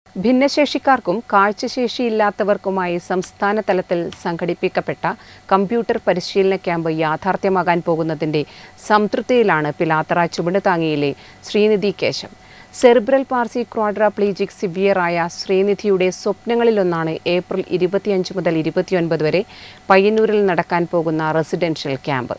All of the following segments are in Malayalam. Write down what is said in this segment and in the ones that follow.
ഭിന്നശേഷിക്കാർക്കും കാഴ്ചശേഷിയില്ലാത്തവർക്കുമായി സംസ്ഥാന തലത്തിൽ സംഘടിപ്പിക്കപ്പെട്ട കമ്പ്യൂട്ടർ പരിശീലന ക്യാമ്പ് യാഥാർത്ഥ്യമാകാൻ പോകുന്നതിന്റെ സംതൃപ്തിയിലാണ് പിലാത്തറ ചുവടുതാങ്ങിയിലെ ശ്രീനിധി കേശം സെറിബ്രൽ പാർസി ക്വാഡ്രാപ്ലീജിക് സിവിയറായ ശ്രീനിധിയുടെ സ്വപ്നങ്ങളിലൊന്നാണ് ഏപ്രിൽ ഇരുപത്തിയഞ്ച് മുതൽ ഇരുപത്തിയൊൻപത് വരെ പയ്യന്നൂരിൽ നടക്കാൻ പോകുന്ന റെസിഡൻഷ്യൽ ക്യാമ്പ്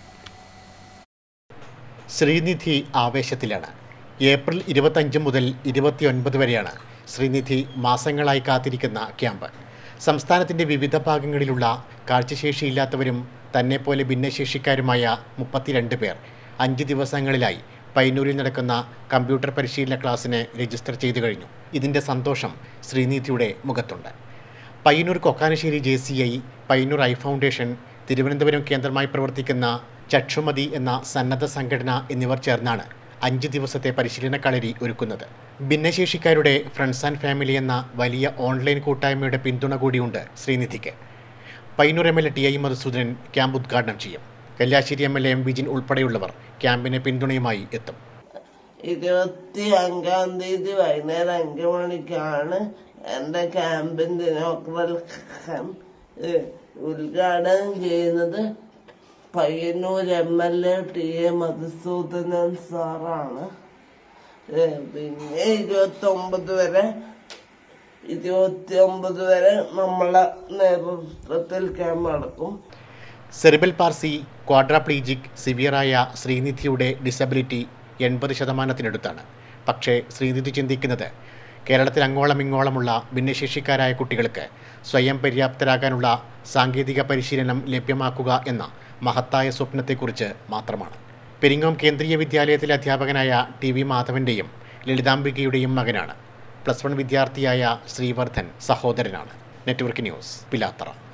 ശ്രീനിധി ആവേശത്തിലാണ് ഏപ്രിൽ ഇരുപത്തഞ്ച് മുതൽ ഇരുപത്തിയൊൻപത് വരെയാണ് ശ്രീനിധി മാസങ്ങളായി കാത്തിരിക്കുന്ന ക്യാമ്പ് സംസ്ഥാനത്തിൻ്റെ വിവിധ ഭാഗങ്ങളിലുള്ള കാഴ്ചശേഷിയില്ലാത്തവരും തന്നെപ്പോലെ ഭിന്നശേഷിക്കാരുമായ മുപ്പത്തിരണ്ട് പേർ അഞ്ച് ദിവസങ്ങളിലായി പയ്യന്നൂരിൽ നടക്കുന്ന കമ്പ്യൂട്ടർ പരിശീലന ക്ലാസ്സിന് രജിസ്റ്റർ ചെയ്തു കഴിഞ്ഞു ഇതിൻ്റെ സന്തോഷം ശ്രീനിധിയുടെ മുഖത്തുണ്ട് Payyanur Kokkanissery J C I Payyanur eye foundation Thiruvananthapuram കേന്ദ്രമായി പ്രവർത്തിക്കുന്ന ചക്ഷുമതി എന്ന സന്നദ്ധ സംഘടന എന്നിവർ ചേർന്നാണ് അഞ്ച് ദിവസത്തെ പരിശീലന കളരി ഒരുക്കുന്നത് ഭിന്നശേഷിക്കാരുടെ ഫ്രണ്ട്സ് ആൻഡ് ഫാമിലി എന്ന വലിയ ഓൺലൈൻ കൂട്ടായ്മയുടെ പിന്തുണ കൂടിയുണ്ട് ശ്രീനിധിക്ക് Payyanur M L A T I Madhusoodanan camp ഉദ്ഘാടനം ചെയ്യും Kalliasseri M L A M Vijin ഉൾപ്പെടെയുള്ളവർ ക്യാമ്പിന് പിന്തുണയുമായി എത്തും ഇരുപത്തി അഞ്ചാം തീയതി വൈകുന്നേരം അഞ്ചു മണിക്കാണ് എന്റെ ക്യാമ്പിന്റെ ഇനോഗ്രൽ ക്യാമ്പ് ഏഹ് ഉദ്ഘാടനം ചെയ്യുന്നത് Payyanur M L A T A Madhusoodanan സാറാണ് ഏഹ് പിന്നെ ഇരുപത്തി ഒമ്പത് വരെ ഇരുപത്തി ഒമ്പത് വരെ നമ്മളെ നേതൃത്വത്തിൽ ക്യാമ്പ് നടക്കും സെറിബൽ പാർസി ക്വാഡ്രാപ്ലീജിക് സിവിയറായ ശ്രീനിധിയുടെ ഡിസബിലിറ്റി എൺപത് ശതമാനത്തിനടുത്താണ് പക്ഷേ ശ്രീനിധി ചിന്തിക്കുന്നത് കേരളത്തിൽ അങ്ങോളം ഇങ്ങോളമുള്ള ഭിന്നശേഷിക്കാരായ കുട്ടികൾക്ക് സ്വയം പര്യാപ്തരാകാനുള്ള സാങ്കേതിക പരിശീലനം ലഭ്യമാക്കുക എന്ന മഹത്തായ സ്വപ്നത്തെക്കുറിച്ച് മാത്രമാണ് പെരിങ്ങോം കേന്ദ്രീയ വിദ്യാലയത്തിലെ അധ്യാപകനായ ടി വി മാധവൻ്റെയും ലളിതാംബികയുടെയും മകനാണ് പ്ലസ് വൺ വിദ്യാർത്ഥിയായ ശ്രീവർദ്ധൻ സഹോദരനാണ് നെറ്റ്വർക്ക് ന്യൂസ് പിലാത്തറ